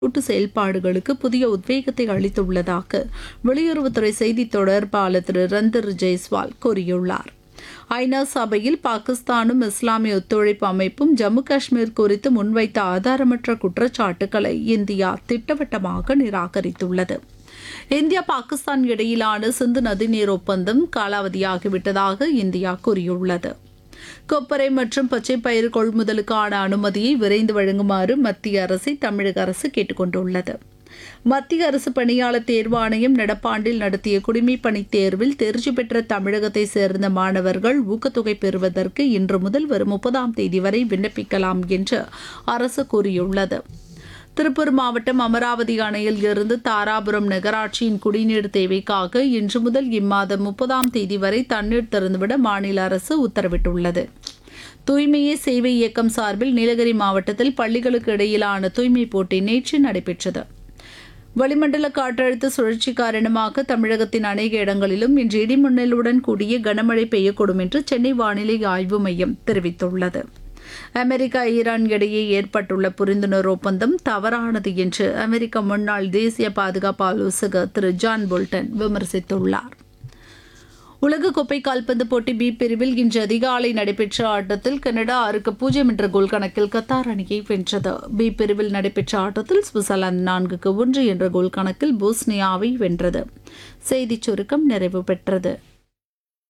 கூட்டு செயல்பாடுகளுக்கு புதிய உத்வேகத்தை அளித்துள்ளதாக வெளியுறவுத்துறை செய்தித் தொடர்பாளர் திரு ரந்தர் ஜெய்ஸ்வால் கூறியுள்ளார் ஐநா சபையில் பாகிஸ்தானும் இஸ்லாமிய ஒத்துழைப்பு அமைப்பும் ஜம்மு காஷ்மீர் குறித்து முன்வைத்த ஆதாரமற்ற குற்றச்சாட்டுகளை இந்தியா திட்டவட்டமாக நிராகரித்துள்ளது இந்தியா பாகிஸ்தான் இடையிலான சிந்து நதிநீர் ஒப்பந்தம் காலாவதியாகிவிட்டதாக இந்தியா கூறியுள்ளது கொப்பரை மற்றும் பச்சை பயிர் கொள்முதலுக்கான அனுமதியை விரைந்து வழங்குமாறு மத்திய அரசை தமிழக அரசு கேட்டுக்கொண்டுள்ளது மத்திய அரசு பணியாளர் தேர்வாணையம் நடப்பாண்டில் நடத்திய குடிமைப் பணி தேர்வில் தேர்ச்சி பெற்ற தமிழகத்தை சேர்ந்த மாணவர்கள் ஊக்கத்தொகை பெறுவதற்கு இன்று முதல் வரும் முப்பதாம் தேதி வரை விண்ணப்பிக்கலாம் என்று அரசு கூறியுள்ளது திருப்பூர் மாவட்டம் அமராவதி அணையில் இருந்து தாராபுரம் நகராட்சியின் குடிநீர் தேவைக்காக இன்று முதல் இம்மாதம் முப்பதாம் தேதி வரை தண்ணீர் திறந்துவிட மாநில அரசு உத்தரவிட்டுள்ளது தூய்மையே சேவை இயக்கம் சார்பில் நீலகிரி மாவட்டத்தில் பள்ளிகளுக்கு இடையிலான தூய்மை போட்டி நேற்று நடைபெற்றது வளிமண்டல காற்றழுத்த சுழற்சி காரணமாக தமிழகத்தின் அநேக இடங்களிலும் இன்று இடிமின்னலுடன் கூடிய கனமழை பெய்யக்கூடும் என்று சென்னை வானிலை ஆய்வு மையம் தெரிவித்துள்ளது அமெரிக்கா ஈரான் இடையே ஏற்பட்டுள்ள புரிந்துணர்வு ஒப்பந்தம் தவறானது என்று அமெரிக்க முன்னாள் தேசிய பாதுகாப்பு ஆலோசகர் திரு ஜான் போல்டன் விமர்சித்துள்ளார் உலகக்கோப்பை கால்பந்து போட்டி பி பிரிவில் இன்று அதிகாலை நடைபெற்ற ஆட்டத்தில் கனடா ஆறுக்கு பூஜ்ஜியம் என்ற கோல் கணக்கில் கத்தார் அணியை வென்றது பி பிரிவில் நடைபெற்ற ஆட்டத்தில் சுவிட்சர்லாந்து நான்குக்கு ஒன்று என்ற கோல் கணக்கில் போஸ்னியாவை வென்றது செய்திச் சுருக்கம் நிறைவு பெற்றது